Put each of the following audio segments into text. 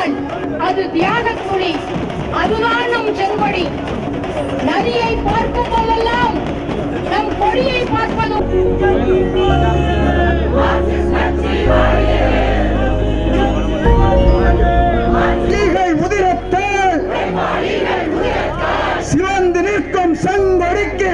தமிழன் அது தியாகத் துணி அதுதான் நம் செங்கொடி நதியை பார்க்கும் போதெல்லாம் நம் கொடியை பார்ப்பதும் ஈகை உதிரத்தால் சிவந்து நிற்கும் சங்கொடிக்கு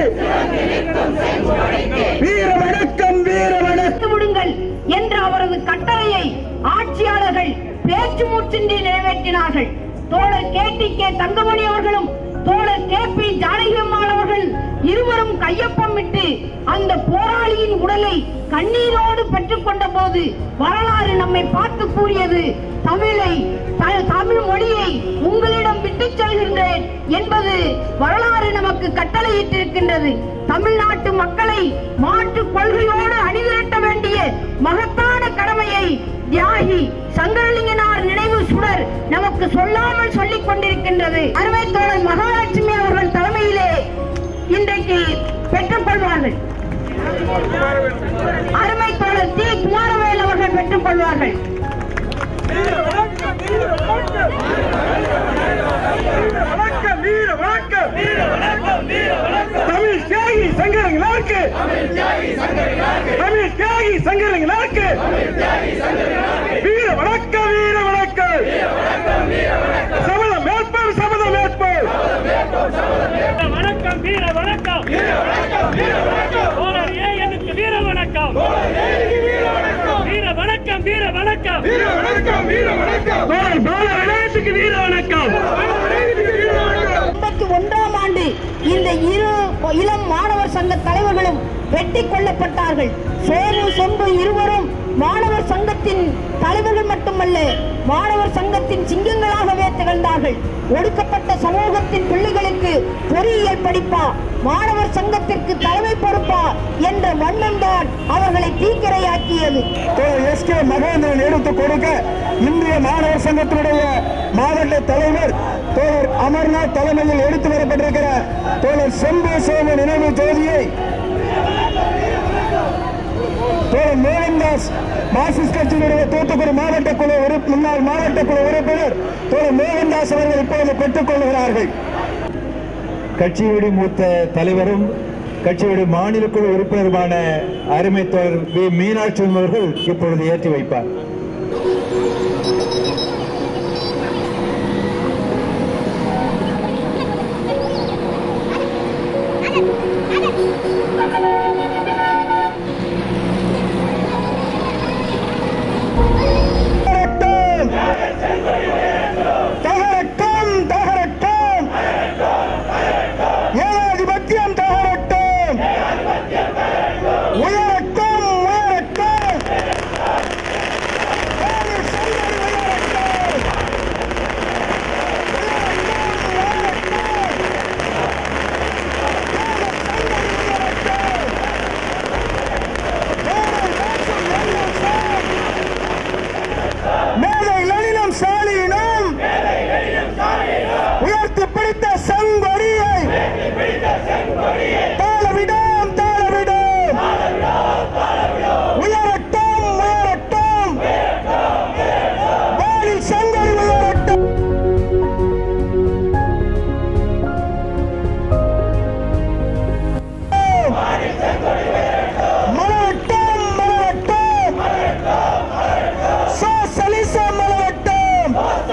வீர வணக்கம் வீர வணக்கம் வைத்து விடுங்கள் என்ற அவரது கட்டளையை ஆட்சியாளர்கள் பேச்சு மூச்சின்றி நிறைவேற்றினார்கள் தோழர் கே டி கே தங்கமணி அவர்களும் தோழர் கே பி ஜானகியம்மாள் அவர்கள் இருவரும் கையொப்பமிட்டு அந்த போராளியின் உடலை கண்ணீரோடு பெற்றுக்கொண்ட போது வரலாறு நம்மை பார்த்து கூறியது தமிழை த- தமிழ் மொழியை உங்களிடம் விட்டுச் செல்கின்றேன் என்பது வரலாறு நமக்கு கட்டளையிட்டிருக்கின்றது தமிழ்நாட்டு மக்களை மாற்று கொள்கையோடு அணிதிரட்ட வேண்டிய மகத்தான கடமையை தியாகி சங்கரலிங்கனார் நினைவு சுடர் நமக்கு சொல்லாமல் சொல்லிக் கொண்டிருக்கின்றது அருமை தோழர் மகாலட்சுமி அவர்கள் தலைமையிலே இன்றைக்கு பெற்றுக் கொள்வார்கள் அருமை தோழர் தி குமாரவேல் அவர்கள் பெற்றுக் கொள்வார்கள் வணக்கம் வீர வணக்கம் வீர வணக்கம் வீர வணக்கம் தமிழ் தியாகி சங்கரங்களாருக்கு தமிழ் தியாகி சங்கரங்களாருக்கு வீர வணக்கம் வீர வணக்கம் சபதம் மேற்போம் சபதம் மேற்போம் வணக்கம் வீர வணக்கம் தோழர் ஏ எனக்கு வீர வணக்கம் வீர வணக்கம் வீர வணக்கம் தோழர் பால விநாயகத்துக்கு வீர வணக்கம் எண்பத்தி ஒன்றாம் ஆண்டு இந்த இரு இளம் மாணவர் சங்க தலைவர்களும் வெட்டி கொல்லப்பட்டார்கள் சோமு சொம்பு இருவரும் மாணவர் சங்கத்தின் தலைவர்கள் மட்டுமல்ல மாணவர் சங்கத்தின் சிங்கங்களாகவே திகழ்ந்தார்கள் ஒடுக்கப்பட்ட சமூகத்தின் பிள்ளைகளுக்கு பொறியியல் படிப்பா மாணவர் சங்கத்திற்கு தலைமை பொறுப்பா என்ற வண்ணம் தான் அவர்களை தீக்கிரையாக்கியது எஸ் கே மகேந்திரன் எடுத்து கொடுக்க இந்திய மாணவர் சங்கத்தினுடைய மாவட்ட தலைவர் தோழர் அமர்நாத் தலைமையில் எடுத்து வரப்பட்டிருக்கிற தோழர் செம்பு சோமு நினைவு ஜோதியை தோழர் மோகன்தாஸ் மார்க்சிஸ்ட் கட்சியினுடைய தூத்துக்குடி மாவட்ட குழு உறுப்பு- முன்னாள் மாவட்ட குழு உறுப்பினர் தோழர் மோகன்தாஸ் அவர்கள் இப்பொழுது பெற்றுக் கொள்கிறார்கள் கட்சியுடைய மூத்த தலைவரும் கட்சியுடைய மாநில குழு உறுப்பினருமான அருமை தோழர் வி மீனாட்சி அவர்கள் இப்பொழுது ஏற்றி வைப்பார் தகரட்டும் தகரட்டும் ஏகாதிபத்தியம் தகரட்டும் உயரட்டும் உயரட்டும் ஏழு சந்ததி உயரட்டும் மேலை லலினம் சாலியினம் உயர்த்தி பிடித்த செங்கொடியை தாளவிடும் தாளவிடும் உயரட்டும் உயரட்டும் வானில் செங்கொடி உயரட்டும் மலரட்டும் மலரட்டும் சோசலிசம் மலரட்டும்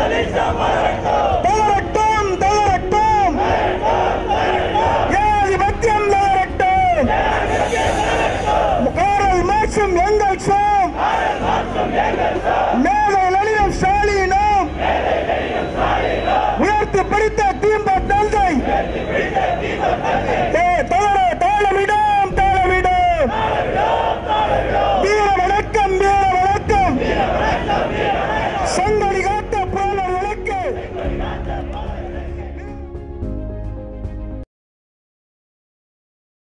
தளரட்டும் தளரட்டும் ஏகாதிபத்தியம் தளரட்டும் காரல் மார்க்சும் எங்கள் சோம் மேலை லலினம் ஸ்டாலினும் உயர்த்தி பிடித்த தீம்ப தந்தை ஏ, தளர தாளமிடும் தாளமிடும் வீர வணக்கம் வீர வணக்கம் சங்கடிகள்